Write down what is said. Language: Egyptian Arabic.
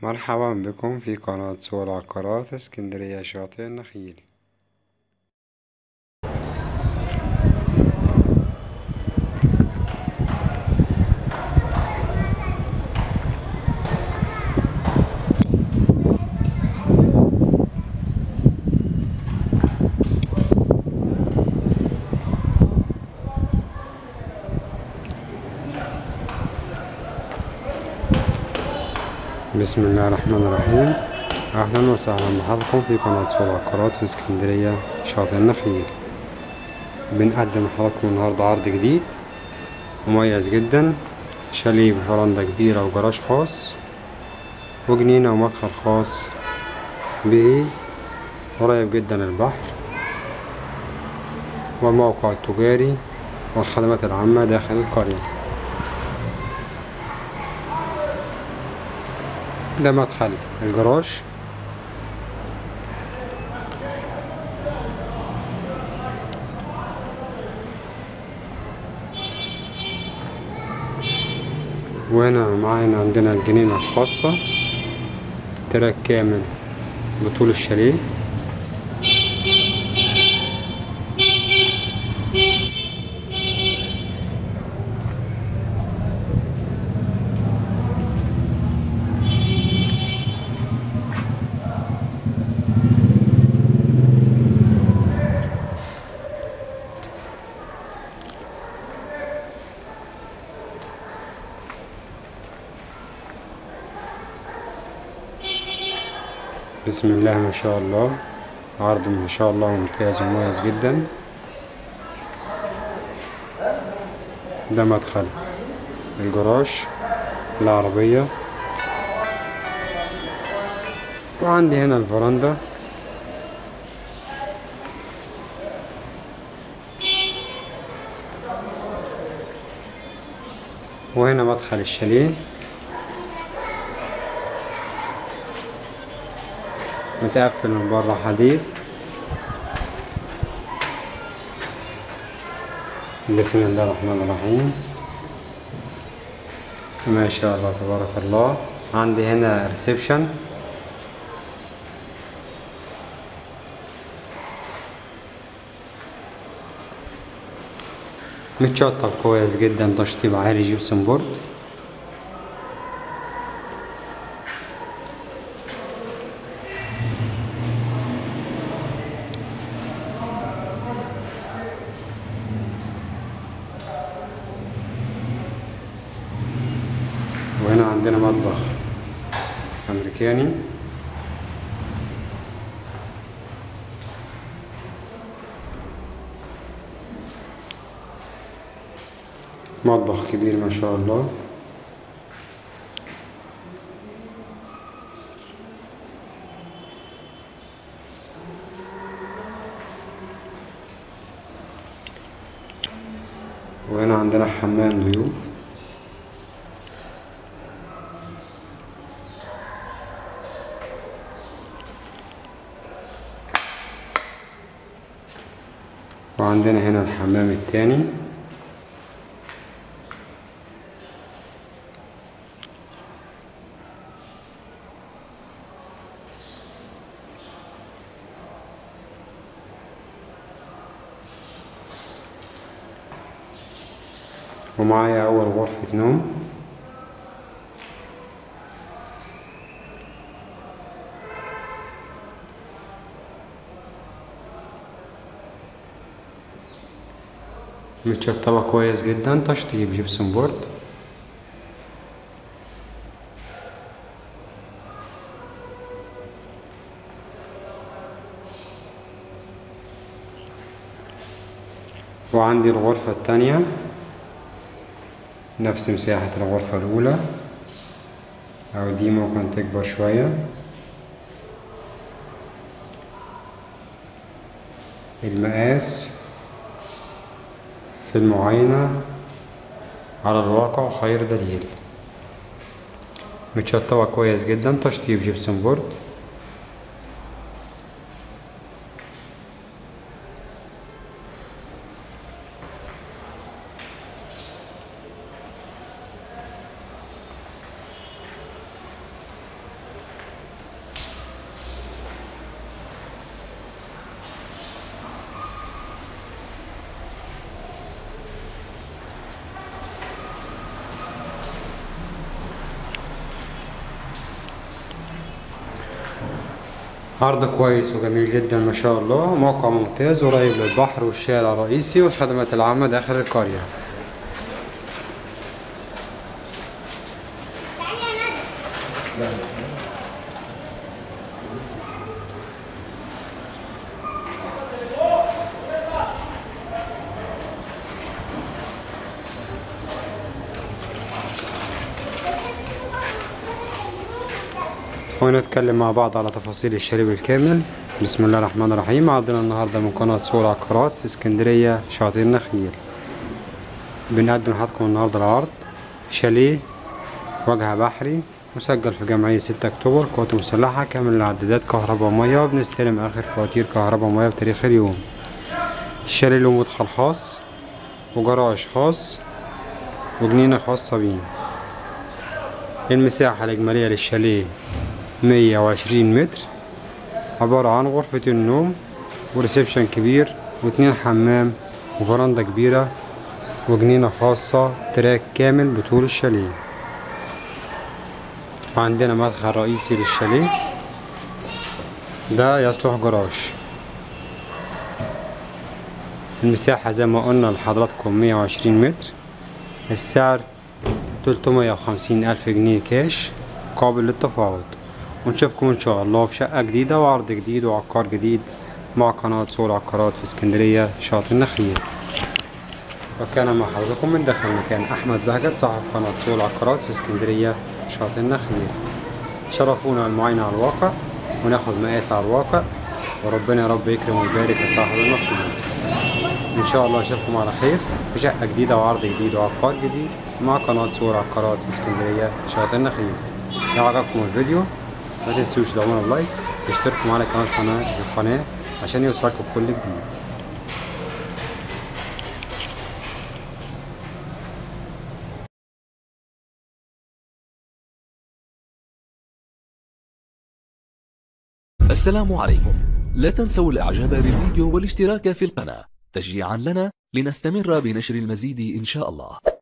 مرحبا بكم في قناة سوق العقارات اسكندرية شاطئ النخيل بسم الله الرحمن الرحيم أهلا وسهلا بحضراتكم في قناة سوق العقارات في اسكندرية شاطئ النخيل بنقدم لحضراتكم النهاردة عرض جديد مميز جدا شاليه بفرندة كبيرة وجراج خاص وجنينة ومدخل خاص به قريب جدا البحر والموقع التجاري والخدمات العامة داخل القرية ده مدخل الجراج وهنا معانا عندنا الجنينة الخاصة تراك كامل بطول الشاليه بسم الله ما شاء الله عرض ما شاء الله ممتاز ومميز جدا ده مدخل الجراج العربية وعندي هنا الفرندا وهنا مدخل الشاليه متقفل من بره حديد بسم الله الرحمن الرحيم ما شاء الله تبارك الله عندي هنا ريسبشن متشطب كويس جدا تشطيب عالي جيبسون بورد وهنا عندنا مطبخ أمريكاني مطبخ كبير ما شاء الله وهنا عندنا حمام ضيوف وعندنا هنا الحمام التاني ومعايا أول غرفة نوم متشطبة كويس جدا تشطيب جبسون بورد وعندي الغرفة التانية نفس مساحة الغرفة الأولى أو دي ممكن تكبر شوية المقاس في المعاينة على الواقع خير دليل متشطبة كويس جدا تشطيب جبسون بورد عرض كويس وجميل جدا ما شاء الله موقع ممتاز قريب للبحر والشارع الرئيسي والخدمات العامة داخل القرية ونتكلم مع بعض على تفاصيل الشاليه بالكامل بسم الله الرحمن الرحيم عرضنا النهارده من قناة سوق العقارات في اسكندرية شاطئ النخيل بنقدم لحضراتكم النهارده العرض شاليه وجه بحري مسجل في جمعية ستة أكتوبر قوات مسلحة كامل العدادات كهرباء ومية وبنستلم آخر فواتير كهرباء ومية بتاريخ اليوم الشاليه له مدخل خاص وجراج خاص وجنينة خاصة بيه المساحة الإجمالية للشاليه مية وعشرين متر عبارة عن غرفة النوم وريسبشن كبير واتنين حمام وفرندة كبيرة وجنينة خاصة تراك كامل بطول الشاليه وعندنا مدخل رئيسي للشاليه ده يصلح جراج المساحة زي ما قلنا لحضراتكم مية وعشرين متر السعر تلتمية وخمسين ألف جنيه كاش قابل للتفاوض ونشوفكم إن شاء الله في شقة جديدة وعرض جديد وعقار جديد مع قناة سوق العقارات في اسكندرية شاطئ النخيل وكان مع حضراتكم من داخل المكان أحمد بهجت صاحب قناة سوق العقارات في اسكندرية شاطئ النخيل شرفونا المعاينة على الواقع وناخد مقاس على الواقع وربنا يا رب يكرم ويبارك لصاحب النصيب ان شاء الله اشوفكم على خير في شقه جديده وعرض جديد وعقار جديد مع قناه صور عقارات في اسكندريه شاطئ النخيل لو عجبكم الفيديو ما تنسوش تدعمونا بلايك تشتركوا معانا كمان في القناه في القناه عشان يوصلكم كل جديد السلام عليكم لا تنسوا الاعجاب بالفيديو والاشتراك في القناة تشجيعا لنا لنستمر بنشر المزيد ان شاء الله